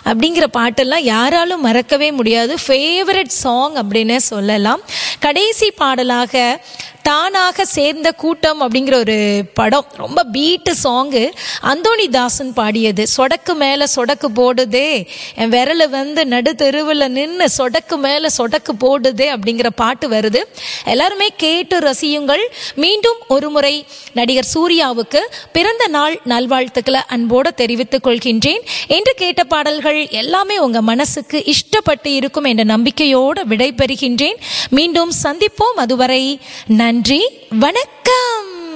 அப்படிங்கிற பாட்டெல்லாம் யாராலும் மறக்கவே முடியாது ஃபேவரட் சாங் அப்படின்னே சொல்லலாம் கடைசி பாடலாக தானாக சேர்ந்த கூட்டம் அப்படிங்கிற ஒரு படம் ரொம்ப பீட்டு சாங்கு அந்தோணி தாசன் பாடியது சொடக்கு மேலே சொடக்கு போடுதே என் விரல் வந்து நடு தெருவில் நின்று சொடக்கு மேலே சொடக்கு போடுதே அப்படிங்கிற பாட்டு வருது எல்லாருமே கேட்டு ரசியுங்கள் மீண்டும் ஒரு முறை நடிகர் சூர்யாவுக்கு பிறந்த நாள் நல்வாழ்த்துக்களை அன்போடு தெரிவித்துக் கொள்கின்றேன் என்று கேட்ட பாடல்கள் எல்லாமே உங்க மனசுக்கு இஷ்டப்பட்டு இருக்கும் என்ற நம்பிக்கையோடு விடைபெறுகின்றேன் மீண்டும் சந்திப்போம் அதுவரை நன்றி வணக்கம்